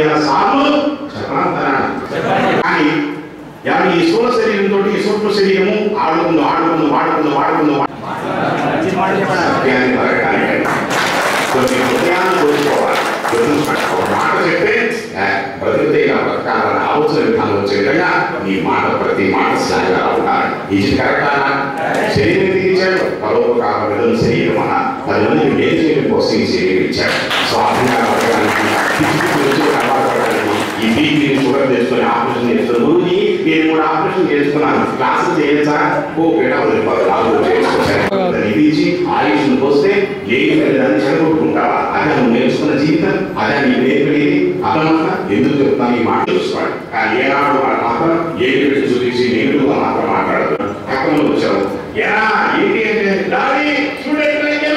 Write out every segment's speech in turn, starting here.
వేల సార్లు చెప్పనంటారా కానీ ఎవరి ఈ స్థూల శరీరంతో ఈ సూక్ష్మ శరీరము ఆడుకుందు ఆడుకుందు వాడుకుందు వాడుకుందు సత్యాన్ని పలకడానికి కొన్ని హృదయాన్ని కోరుకోవాలి గుర్తుంచుకోండి. ఒక మాట చెప్తే ఆ, బ్రతికితే ఇలా బ్రతకాలన్న ఆలోచన విధానం వచ్చే విధంగా నీ మాట ప్రతి మాట స్థాయిగా ఉండాలి ఇది కరెక్టా శరీరం తీర్చాడు పరోపకార విధులు శరీరం అన్న పది మందికి మేలు చేయడం కోసం ఈ శరీరం ఇచ్చాడు స్వాధీనంగా బతకడానికి పిచ్చి పిచ్చి రోజులు కాపాడుకోవడానికి ఈ బీపీ షుగర్ తెచ్చుకొని ఆపరేషన్ చేస్తున్న గురువుని నేను కూడా ఆపరేషన్ చేసుకున్నాను క్లాసులు చేయొచ్చా ఓ పేట వదిలిపోదు నాలుగు చేసుకోవచ్చు ఇచ్చి ఆయుష్ను పోస్తే లేని దాన్ని చెడగొట్టుకుంటావా అదే నువ్వు నేర్చుకున్న జీవితం అదే నీ నేర్పడేది అదనంతా ఎందుకు చెప్తాను ఈ మాట చూసుకోవాలి కానీ ఏనాడు వాడు మాత్రం ఏది పెట్టి చూపించి నెగిటివ్గా మాత్రం మాట్లాడదు పక్కన వచ్చావు ఎలా ఏంటి అంటే డాడీ చూడండి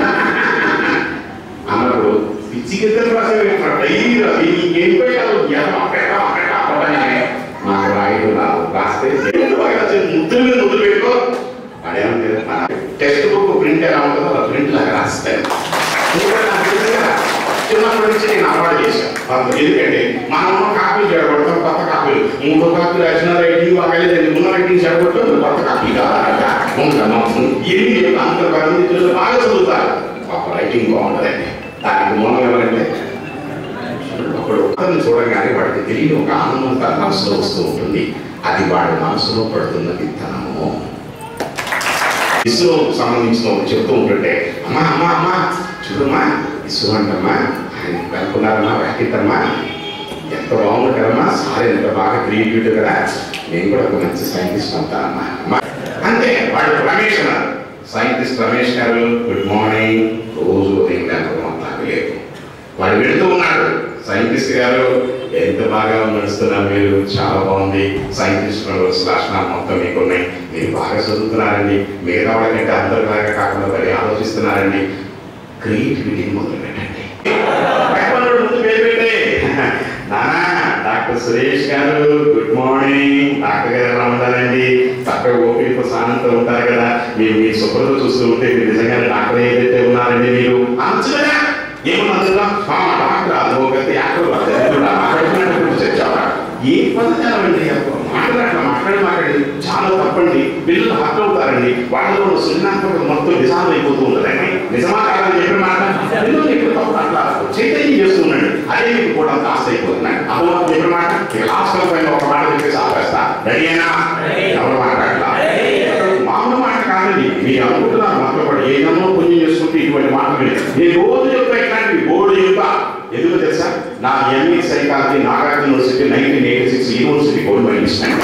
అన్నప్పుడు పిచ్చి గిద్దరు రాసేవి డైరీ ఏం పెట్టావు ఎలా పెట్టా పెట్టా పెట్టానే నాకు రాయడం రాదు రాస్తే ముద్దులు మీద ముద్దులు పెట్టుకో అదేమంటే మన టెక్స్ట్ బుక్ ప్రింట్ ఎలా ఉంటుందో అలా ప్రింట్ లాగా రాస్తాను ఎందుకంటే నాకు తెలుసు కదా, చిన్నప్పటి నుంచి నేను అలవాటు చేశాను అది ఎందుకంటే మనం కాపీలు చెడగొడతాం కొత్త కాపీలు మూడో కాపీ రాసిన రైటింగ్ అవ్వలేదండి ఉన్న రైటింగ్ చెడగొట్టడం కొత్త కాపీ కాదా ఎన్ని చెప్పి అంత మంది పిల్లలు బాగా చదువుతారు ఒక రైటింగ్ బాగుంటుందండి దానికి మూలం ఎవరంటే ఒకడు అతన్ని చూడగానే వాడికి తెలియని ఒక ఆనందం తన మనసులో వస్తూ ఉంటుంది అది వాడి మనసులో పడుతున్న విత్తనము ఇస్రో సంబంధించిన ఒకటి చెప్తూ ఉంటుంటే అమ్మా అమ్మా అమ్మా చూడమ్మా ఇస్రో అంటమ్మా ఆయన కనుక్కున్నారమ్మా రాకెట్టమ్మా ఎంత బాగుంది కదమ్మా సార్ ఎంత బాగా క్రియేటివ్ కదా నేను కూడా ఒక మంచి సైంటిస్ట్ అవుతానమ్మా అమ్మా అంతే వాడు రమేష్ అన్నారు సైంటిస్ట్ రమేష్ గారు గుడ్ మార్నింగ్ రోజు ఉదయం లేకపోతే మొత్తం లేదు వాడు వెళుతూ ఉన్నాడు సైంటిస్ట్ గారు ఎంత బాగా నడుస్తున్నారు మీరు చాలా బాగుంది సైంటిస్ట్ లక్షణాలు మొత్తం మీకు ఉన్నాయి మీరు బాగా చదువుతున్నారండి మిగతా వాళ్ళకంటే అందరిలాగా కాకుండా మరి ఆలోచిస్తున్నారండి క్రియేటివిటీని మొదలు పెట్టండి పక్కనోడు ముందు పేరు పెట్టే నానా డాక్టర్ సురేష్ గారు గుడ్ మార్నింగ్ డాక్టర్ గారు ఎలా ఉండాలండి చక్కగా ఓపిక సానంతో ఉంటారు కదా మీరు మీ శుభ్రత చూస్తూ ఉంటే మీరు నిజంగా డాక్టర్ ఏదైతే ఉన్నారండి మీరు అంచుగా ఏమన్నా డాక్టర్ అదొకటి యాక్టర్ మాట్లాడుకున్నట్టు చర్చావా ఏ పదజాలం అండి మాట్లాడట్లా మాట్లాడి మాట్లాడి చాలా తప్పండి పిల్లలు హర్ట్ అవుతారండి వాళ్ళలో ఉన్న సృజనాత్మక మొత్తం నిజాలు అయిపోతూ ఉంటుందండి నిజమా కాదని చెప్పిన మాట పిల్లలు ఇప్పుడు తప్పు అట్లా చైతన్యం చేస్తున్నాడు అదే మీకు కూడా కాస్ట్ అయిపోతున్నాయి అదో చెప్పిన మాట లాస్ట్ పైన ఒక మాట చెప్పేసి ఆపేస్తా రెడీనా ఎవరు మాట్లాడలా మామూలు మాట కాదండి మీరు అనుకుంటున్నారు మాతో పాటు ఏదన్నా పుణ్యం చేసుకుంటే ఇటువంటి మాటలు విని. నేను రోజు చెప్తా ఇట్లాంటివి బోర్డు చెప్తా ఎందుకు తెలుసా నా ME psychology Nagarjuna university nineteen eighty six university gold medal ఇస్తాను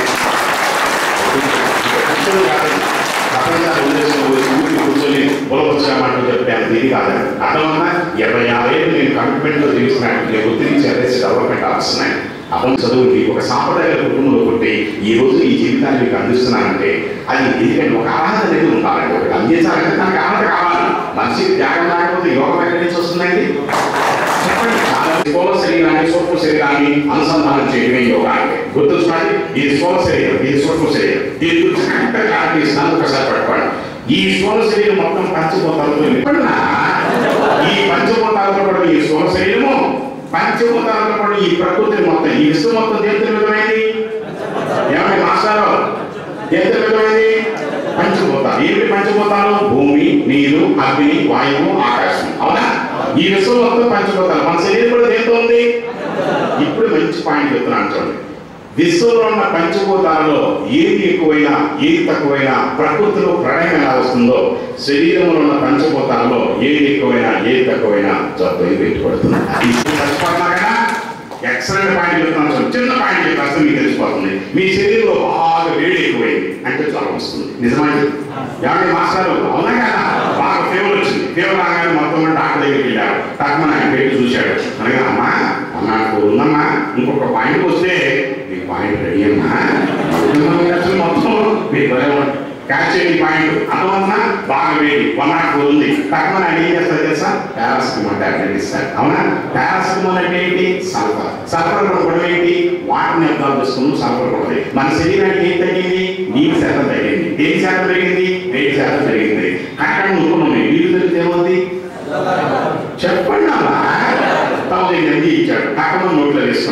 ప్రపంచాన్ని వదిలేసిన పోయి ఊరికి కూర్చొని పొలవచ్చామంటూ చెప్తే అంత ఇది కాదండి అర్థమన్నా ఇరవై ఆరేళ్ళు నేను కమిట్మెంట్లో జీవిస్తున్నాను నేను ఒత్తిడి చేసి డెవలప్మెంట్ ఆస్తున్నాయి అప్పుడు చదువుకి ఒక సాంప్రదాయ కుటుంబంలో పుట్టి ఈ రోజు ఈ జీవితాన్ని మీకు అందిస్తున్నానంటే అది ఎందుకంటే ఒక అర్హత అనేది ఉండాలండి ఒకటి అందించాలంటే దానికి అర్హత కావాలి మనిషికి త్యాగం లేకపోతే యోగం ఎక్కడి నుంచి వస్తుందండి చెప్పండి చాలా స్థూల శరీరాన్ని సూక్ష్మ శరీరాన్ని అనుసంధానం చేయడమే యోగా అంటే గుర్తుంచుకోండి ఇది స్థూల శరీరం ఇది సూక్ష్మ శరీరం దీని గురించి కరెక్ట్గా క్లారిటీ ఇస్తాను ఒకసారి పట్టుకోండి ఈ స్థూల శరీరం మొత్తం పంచభూతాలతో నింపడినా ఈ పంచభూతాలతో కూడా ఈ స్థూల శరీరము పంచభూతాలతో కూడా ఈ ప్రకృతిని మొత్తం ఈ విశ్వం మొత్తం దేంతో విధమైంది ఏమండి మాస్టారు దేంతో విధమైంది పంచభూతాలు ఏమి పంచభూతాలు భూమి నీరు అగ్ని వాయువు ఆకాశం అవునా ఈ విశ్వం మొత్తం పంచభూతాలు మన శరీరం కూడా దేంతో ఉంది ఇప్పుడు మంచి పాయింట్ చెప్తున్నాను చూడండి విశ్వంలో ఉన్న పంచభూతాలలో ఏది ఎక్కువైనా ఏది తక్కువైనా ప్రకృతిలో ప్రళయం ఎలా వస్తుందో శరీరంలో ఉన్న పంచభూతాలలో ఏది ఎక్కువైనా ఏది తక్కువైనా జబ్బు పెట్టుబడుతుంది అది ఇప్పుడు మర్చిపోతున్నారా ఎక్సలెంట్ పాయింట్ చెప్తున్నాను చూడండి. చిన్న పాయింట్ చెప్పేస్తే మీకు తెలిసిపోతుంది మీ శరీరంలో బాగా వేడి ఎక్కువైంది అంటే జ్వరం వస్తుంది నిజమండి ఏమండి మాస్టారు అవునా కదా బాగా ఫీవర్ వచ్చింది ఫీవర్ రాగానే మొత్తం డాక్టర్ దగ్గరికి వెళ్ళారు తక్కువ ఆయన పెట్టి చూశాడు అనగా అమ్మా అమ్మా నాకు ఉందమ్మా ఇంకొక పాయింట్ వస్తే మీ పాయింట్ రెడీ అమ్మా అసలు మొత్తం మీరు క్యాచ్ చేయండి పాయింట్ అర్థమవుతుందా బాగా వేడి వన్ నాట్ ఫోర్ ఉంది తక్కువ ఆయన ఏం చేస్తారు తెలుసా పారాసిటమాల్ టాబ్లెట్ ఇస్తారు అవునా పారాసిటమాల్ అంటే ఏంటి సల్ఫర్ సల్ఫర్ కూడా ఏంటి వాటిని అర్థం చేసుకుని సల్ఫర్ కూడా మన శరీరానికి ఏం తగ్గింది నీటి శాతం తగ్గింది దేని శాతం పెరిగింది వేడి శాతం పెరిగింది అక్కడ నువ్వుకున్నాయి నీరు తగ్గితే ఏమవుతుంది చెప్పండి అలా థౌసండ్ ఎంజీ ఇచ్చాడు అక్కడ నోట్లో వేసుకున్నాడు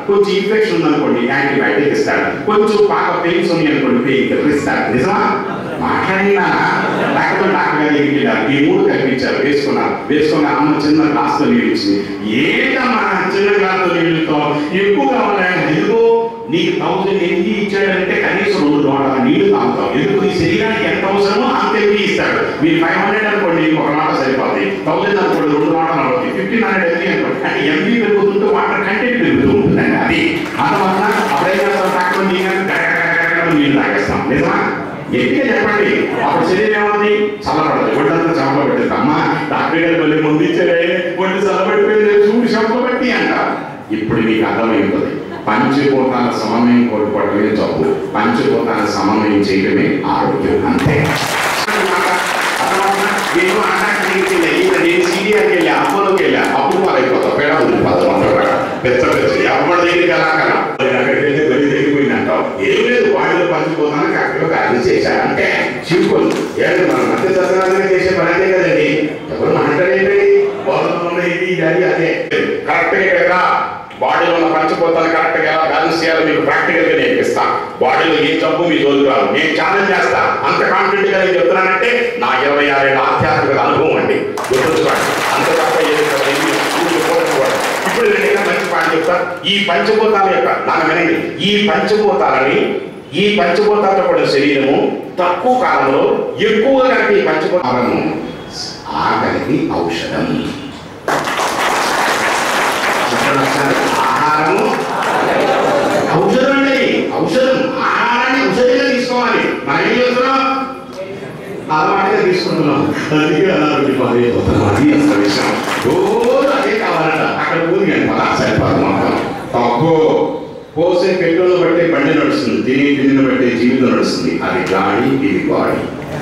కొంచెం ఇన్ఫెక్షన్ ఉందనుకోండి యాంటీబయాటిక్ ఇస్తాడు కొంచెం బాగా పెయిన్స్ ఉన్నాయి అనుకోండి పెయిన్ కిల్లర్ ఇస్తాడు నిజమా మాట్లాడినా లేకపోతే డాక్టర్ గారు దగ్గరికి వెళ్ళారు ఈ మూడు కల్పించారు వేసుకున్నారు వేసుకున్న అమ్మ చిన్న గ్లాస్తో నీళ్ళు ఇచ్చింది ఏంటమ్మా చిన్న గ్లాస్తో నీళ్ళతో ఎక్కువ కావాలి ఎందుకు నీకు థౌసండ్ ఎన్ని ఇచ్చాడంటే కనీసం రెండు లోటాల నీళ్లు తాగుతావు ఎందుకు నీ శరీరానికి ఎంత అవసరమో అంత ఎంపీ ఇస్తాడు మీరు ఫైవ్ హండ్రెడ్ అనుకోండి ఒక లోట సరిపోతుంది థౌసండ్ అనుకోండి రెండు లోటాలు అవుతుంది ఫిఫ్టీన్ హండ్రెడ్ ఎంపీ అనుకోండి కానీ ఎంపీ పెరుగుతుంటే వాటర్ కంటెంట్ పెరుగుతూ ఉంటుందండి అది అందువల్ల అప్పుడైనా తాకుండా నీళ్ళు తాగేస్తాం నిజమా ఎట్టిగా చెప్పండి అప్పుడు శరీరం ఏముంది చల్లబడదు ఒళ్ళంతా చంప పెట్టింది అమ్మ డాక్టర్ గారు మళ్ళీ ముందు ఇచ్చారే ఒళ్ళు చల్లబడిపోయింది చూడు చంపబట్టి అంట ఇప్పుడు మీకు అర్థమైపోతుంది పంచభూతాల సమన్వయం కోల్పోవటమే జబ్బు పంచభూతాల సమన్వయం చేయడమే ఆరోగ్యం అంతే నేను అన్నాకి నేను సీనియర్కి వెళ్ళా అమ్మలోకి వెళ్ళా అప్పుడు పాలైపోతా పేడ వదిలిపోతాం అంతా కూడా పెద్ద పెద్ద ఎవరి దగ్గరికి వెళ్ళాకరా అక్కడికి వెళ్తే బలి తగ్గిపోయిందంటావు ఏం లేదు వాళ్ళు పంచిపోతాను కరెక్ట్గా కార్యం చేశారు అంటే సింపుల్ ఏంటి మన మధ్య దర్శనాన్ని చేసే పని అదే కదండి ఎవరు మాట్లాడేంటి బోధనలో ఇది ఇది అది అదే కరెక్ట్గా కదా బాడీలో ఉన్న పంచిపోతాను కరెక్ట్ గా ఎలా బ్యాలెన్స్ చేయాలో మీకు ప్రాక్టికల్ గా నేర్పిస్తా బాడీలో ఏ జబ్బు మీ జోలికి రాదు నేను ఛాలెంజ్ చేస్తా అంత కాన్ఫిడెంట్ గా నేను చెప్తున్నానంటే నా ఇరవై ఆరేళ్ళ ఆధ్యాత్మిక అనుభవం అండి గుర్తుంచుకోండి అంత తప్ప ఏది కాదు. ఇది ఊరుకోకూడదు. ఇప్పుడు నేను ఇంకా మంచి పాట చెప్తా ఈ పంచభూతాల యొక్క నాకు వినండి ఈ పంచభూతాలని ఈ పంచభూతాలతో కూడిన శరీరము తక్కువ కాలంలో ఎక్కువగా కనుక ఈ పంచభూతాలను ఆకలికి ఔషధం ఇక్కడ ఒకసారి ఆహారము ఔషధం అండి ఔషధం ఆహారాన్ని ఔషధంగా తీసుకోవాలి మనం ఏం చేస్తున్నాం అలవాటుగా తీసుకుంటున్నాం అందుకే అనారోగ్యం పాలైపోతున్నాం అది అసలు విషయం రోజు అదే కావాలంట అక్కడ ఊరి కానీ పదార్థ సరిపోదు మొత్తం తప్పు పోసే పెట్రోల్ బట్టే బండి నడుస్తుంది తిని తిని బట్టే జీవితం నడుస్తుంది అది గాడి ఇది గాడి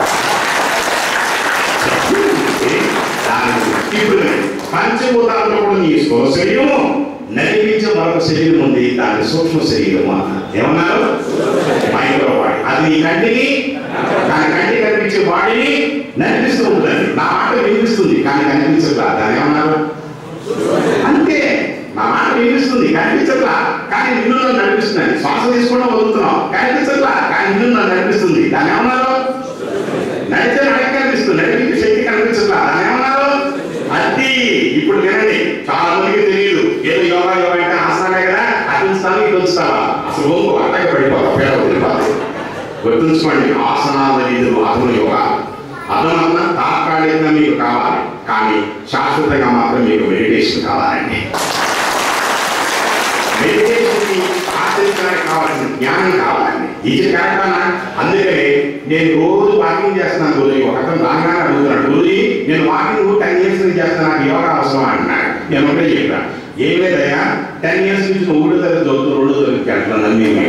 ఇప్పుడు పంచభూతాలతో కూడా నీ స్థూల శరీరము నడిపించే మరొక శరీరం ఉంది దాని సూక్ష్మ శరీరము అన్నారు ఏమన్నారు మైక్రో బాడీ అది నీ కంటిని దాని కంటి కనిపించే బాడీని నడిపిస్తూ ఉంటుంది నా మాట వినిపిస్తుంది కానీ కనిపించట్లా దాని ఏమన్నారు అంతే నా మాట వినిపిస్తుంది కనిపించట్లా కానీ నిన్ను నన్ను నడిపిస్తుంది శ్వాస తీసుకోవడం వదులుతున్నావు కనిపించట్లా కానీ నిన్ను నన్ను నడిపిస్తుంది దాని ఏమన్నారు నడిచే నడక కనిపిస్తుంది నడిపించే శక్తి కనిపించట్లా దాని ఏమన్నారు అది ఇప్పుడు వినండి చాలా మందికి తెలియదు ఏదో యోగా యోగా అంటే ఆసనాలే కదా అటు ఉంచుతాను ఇటు ఉంచుతావా అసలు ఓంకు అట్టగా పడిపోతా పేడ వదిలిపోతుంది గుర్తుంచుకోండి ఆసనాలు అనేది అదును యోగా అదనన్న తాత్కాలికంగా మీకు కావాలి కానీ శాశ్వతంగా మాత్రం మీకు మెడిటేషన్ కావాలండి మెడిటేషన్ ఆచరించడానికి కావాల్సిన జ్ఞానం కావాలండి ఇది కరెక్టనా అందుకని నేను రోజు వాకింగ్ చేస్తున్నాను గురుజీ ఒక అతను రాగానే అడుగుతున్నాడు గురుజీ నేను వాకింగ్ టెన్ ఇయర్స్ నుంచి చేస్తాను నాకు యోగా అవసరం అంటున్నాడు నేను ఒకటే చెప్పాను ఏం లేదయ్యా టెన్ ఇయర్స్ నుంచి నువ్వు ఒకటో తరగతి చదువుతూ రెండో తరగతి వెళ్తున్నాను నేను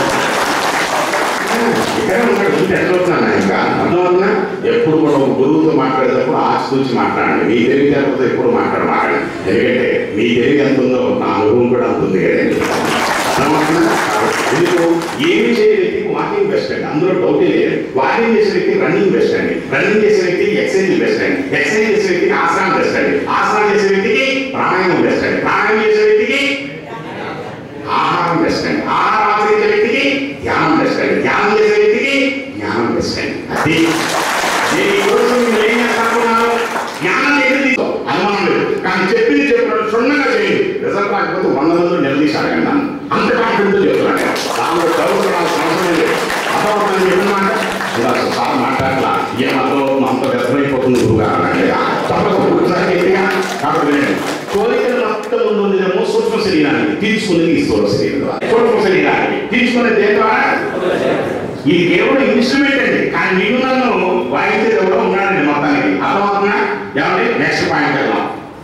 ఇక్కడ ఉన్నాడు చూసి ఎట్లా అవుతున్నాను ఇంకా అందువలన ఎప్పుడు కూడా ఒక గురువుతో మాట్లాడేటప్పుడు ఆశ గురించి మాట్లాడండి మీ తెలివితేటలతో ఎప్పుడు మాట్లాడ మాట్లాడండి ఎందుకంటే మీ తెలివి ఎంత ఉందో నా అనుభవం కూడా అంత ఉంది కదండి అర్థమవుతుందా? ఎందుకు ఏమి చేయ వ్యక్తికి వాకింగ్ బెస్ట్ అండి అందులో డౌటే లేదు వాకింగ్ చేసే వ్యక్తికి రన్నింగ్ బెస్ట్ అండి రన్నింగ్ చేసే వ్యక్తికి ఎక్సర్సైజ్ బెస్ట్ అండి ఎక్సర్సైజ్ చేసే వ్యక్తికి ఆసనం బెస్ట్ అండి ఆసనం చేసే వ్యక్తికి ప్రాణాయామం బెస్ట్ అండి ప్రాణాయామం చేసే వ్యక్తికి ఆహారం బెస్ట్ అండి ఆహారం ఆచరించే వ్యక్తికి ధ్యానం బెస్ట్ అండి ధ్యానం చేసే వ్యక్తికి జ్ఞానం బెస్ట్ అండి అది నేను ఈ రోజు మీరు ఏం చేస్తానుకున్నాను జ్ఞానం ఏది తీసుకో అనుమానం లేదు కానీ చెప్పింది చెప్పినట్టు క్షుణ్ణంగా చేయండి రిజల్ట్ రాకపోతే వంద మంది నిలదీసి అడగండి నన్ను అంత కాన్ఫిడెంట్ చెప్తున్నాను నేను. దానిలో చదువుకోవాల్సిన అవసరం లేదు అర్థమవుతుంది చెప్తున్నా ఇలా సార్ మాట్లాడలా ఏం అర్థం అంత వ్యర్థమైపోతుంది గురుగారు అంటే తప్పకుండా గట్టిగా కాబట్టి వినండి. కోరికలు మొత్తం ఉన్నదేమో సూక్ష్మ శరీరానికి తీసుకునేది స్థూల శరీరం ద్వారా సూక్ష్మ శరీరానికి తీసుకునేది దేని ద్వారా ఇది కేవలం ఇన్స్ట్రుమెంట్ అండి కానీ నీకు నన్ను వాయించేది ఎవడో ఉన్నాడండి మొత్తానికి అర్థమవుతున్నా ఏమండి నెక్స్ట్ పాయింట్ వెళ్దాం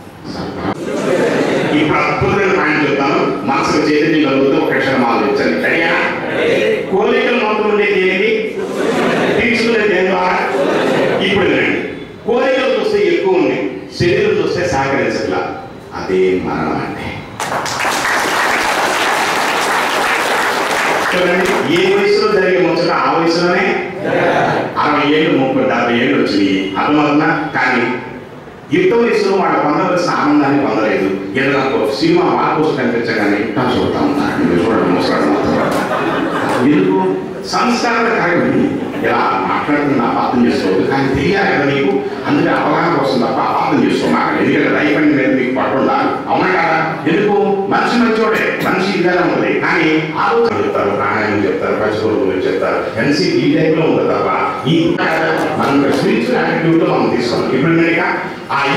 ఇప్పుడు అద్భుతమైన పాయింట్ చెప్తాను మనసుకు చైతన్యం కలుగుతూ ఒక క్షణం ఆలోచించండి రెడీయా కోరికలు మొత్తం ఉండేది ఏంటి తీసుకునేది దేని ద్వారా ఇప్పుడు వినండి కోరికలు చూస్తే ఎక్కువ ఉన్నాయి శరీరం చూస్తే సహకరించట్లా అదే మరణం అంటే చూడండి ఏ వయసులో జరిగే ముచ్చట ఆ వయసులోనే అరవై ఏళ్ళు ముప్పై డెబ్బై ఏళ్ళు వచ్చినాయి అర్థమవుతుందా కానీ యుద్ధం వయసులో వాళ్ళు పొందవలసిన ఆనందాన్ని పొందలేదు ఏదైనా ఒక సినిమా మార్పు కనిపించగానే ఇట్టా చూడతా ఉన్నారు మీరు చూడండి ముసలాడు ఎందుకు సంస్కారాల కార్యం ఇలా మాట్లాడుతున్న అపార్థం చేసుకోవద్దు కానీ తెలియాలి కదా నీకు అందుకే అవగాహన కోసం తప్ప అపార్థం చేసుకోమాకండి ఎందుకంటే లైఫ్ అనేది మీద మీకు పట్టుండాలి అవునా కదా ఎందుకు మనిషి మంచోడే మనిషి ఇదిగానే ఉంటుంది కానీ ఆలోచన చెప్తారు ప్రాణాయామం చెప్తారు పచ్చిపూరు గురించి చెప్తారు ఎన్సీ ఈ టైప్లో ఉంటుంది తప్ప ఈ మనం స్పిరిచువల్ యాటిట్యూడ్లో మనం తీసుకోవాలి ఇప్పుడు నేను ఇక ఆ